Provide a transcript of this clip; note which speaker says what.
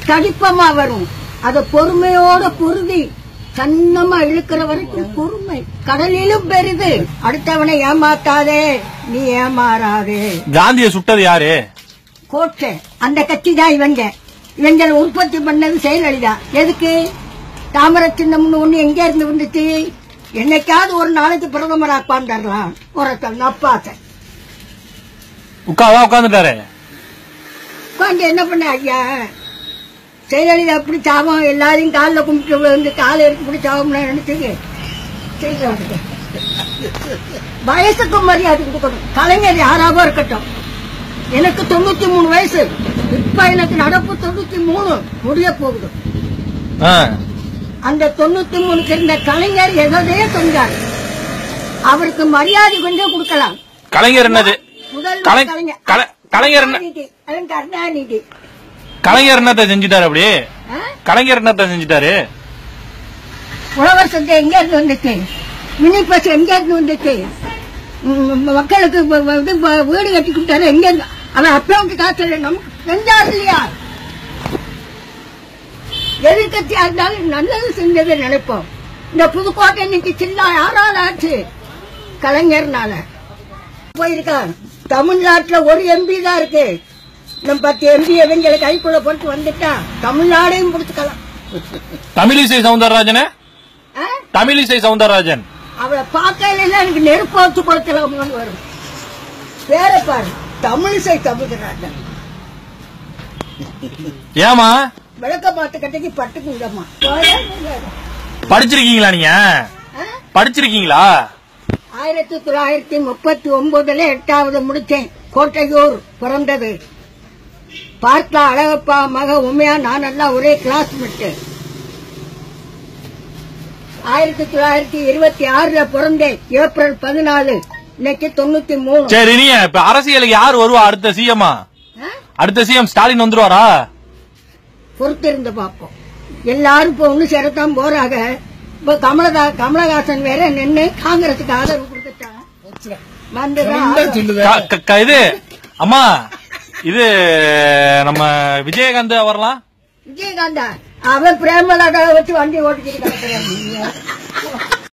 Speaker 1: தடிப்பமா வரும் அத பொறுமையோட பொருதி சன்னமா இழுக்கிற வரைக்கும் பொறுமை கடலிலும் பெரிது அடுத்தவனை ஏமாத்தாதே நீ ஏமாறாதே
Speaker 2: காந்திய சுட்டது யாரு
Speaker 1: கோட்டை அந்த கட்சி தான் இவங்க இவங்களை உற்பத்தி பண்ணது செயலளிதா எதுக்கு தாமர சின்னம்னு ஒண்ணு எங்க இருந்து வந்துச்சு என்னைக்காவது ஒரு நாளைக்கு பிரதமர் உட்காந்துடலாம் ஒருத்தன் நப்பாசை
Speaker 2: உட்காவா உட்காந்துட்டாரு
Speaker 1: உட்காந்து என்ன பண்ண ஐயா செயலளிதா அப்படி சாவம் எல்லாரையும் காலில் கும்பிட்டு வந்து காலை எடுத்து இப்படி சாவம்னா நினைச்சுங்க செய்யறாங்க வயசுக்கு மரியாதை கொடுக்கணும் கலைஞர் யாராவோ இருக்கட்டும் எனக்கு தொண்ணூத்தி மூணு வயசு இப்ப எனக்கு நடப்பு தொண்ணூத்தி மூணு முடிய போகுது
Speaker 2: ஆ.
Speaker 1: அந்த தொண்ணூத்தி மூணுக்கு இருந்த கலைஞர் எதோதே சொன்னார் அவருக்கு மரியாதை கொஞ்சம் கொடுக்கலாம்
Speaker 2: கலைஞர் என்னது
Speaker 1: முதல்
Speaker 2: கலை-
Speaker 1: கலைஞர்
Speaker 2: கலை- கலைஞர் என்ன
Speaker 1: கருணாநிதி. அவன் கருணாநிதி
Speaker 2: கலைஞர் என்னத்த செஞ்சுட்டாரு அப்படி
Speaker 1: ஆ?
Speaker 2: கலைஞர் என்னத்த செஞ்சுட்டாரு
Speaker 1: உழவர் சந்தை எங்க இருந்து வந்துச்சு மினி பஸ் எங்க இருந்து வந்துச்சு ம், மக்களுக்கு வ- வ- இது வ- வீடு கட்டி கொடுத்தாரு எங்க இருந்து அவன் அக்கௌண்ட் காசு இல்லை நமக்கு செஞ்சார் இல்லையா எதிர்கட்சியா இருந்தாலும் நல்லது செஞ்சதை நினைப்போம் இந்த புதுக்கோட்டை இன்னைக்கு சின்ன யாரால ஆச்சு கலைஞர்னால போயிருக்கா தமிழ்நாட்டுல ஒரு எம்பி தான் இருக்கு நம்ம பத்து எம்பி எவங்களை கைக்குள்ள போட்டு வந்துட்டா தமிழ்நாடையும் பிடிச்சுக்கலாம்
Speaker 2: தமிழிசை சவுந்தரராஜன்
Speaker 1: ஆ?
Speaker 2: தமிழிசை சவுந்தரராஜன்
Speaker 1: அவளை பார்க்கல எனக்கு நெருப்பு வச்சு கொடுக்கலாம்னு வரும் வேற பாரு தமிழிசை தமிழ்கிறாங்க
Speaker 2: ஏமா
Speaker 1: விளக்க பார்த்து கட்டைக்கு பட்டுக்குங்கம்மா
Speaker 2: படிச்சிருக்கீங்களா நீங்க படிச்சிருக்கீங்களா
Speaker 1: ஆயிரத்தி தொள்ளாயிரத்தி முப்பத்தி ஒன்பதுல எட்டாவது முடிச்சேன் கோட்டையூர் பிறந்தது பார்த்தா அழகப்பா மக உமையா நான் எல்லாம் ஒரே கிளாஸ்மேட் ஆயிரத்தி தொள்ளாயிரத்தி இருபத்தி ஆறுல பிறந்தேன் ஏப்ரல் பதினாலு இன்னைக்கு தொண்ணூத்தி மூணு
Speaker 2: சரி நீ இப்ப அரசியலுக்கு யார் வருவா அடுத்த சிஎம்மா
Speaker 1: ஆ?
Speaker 2: அடுத்த சிஎம் ஸ்டாலின் வந்துருவாரா
Speaker 1: பொறுத்திருந்து பார்ப்போம் எல்லாரும் இப்ப ஒண்ணு சேரத்தான் போறாங்க இப்ப கமலதா கமலஹாசன் வேற நின்னு காங்கிரசுக்கு ஆதரவு கொடுத்துட்டாங்க வந்துதான்
Speaker 2: க- க- க- இது அம்மா இது நம்ம விஜயகாந்த் வரலாம்
Speaker 1: விஜயகாந்தா அவன் பிரேமலதா வச்சு வண்டி ஓட்டிக்கிட்டு கிடக்குறான்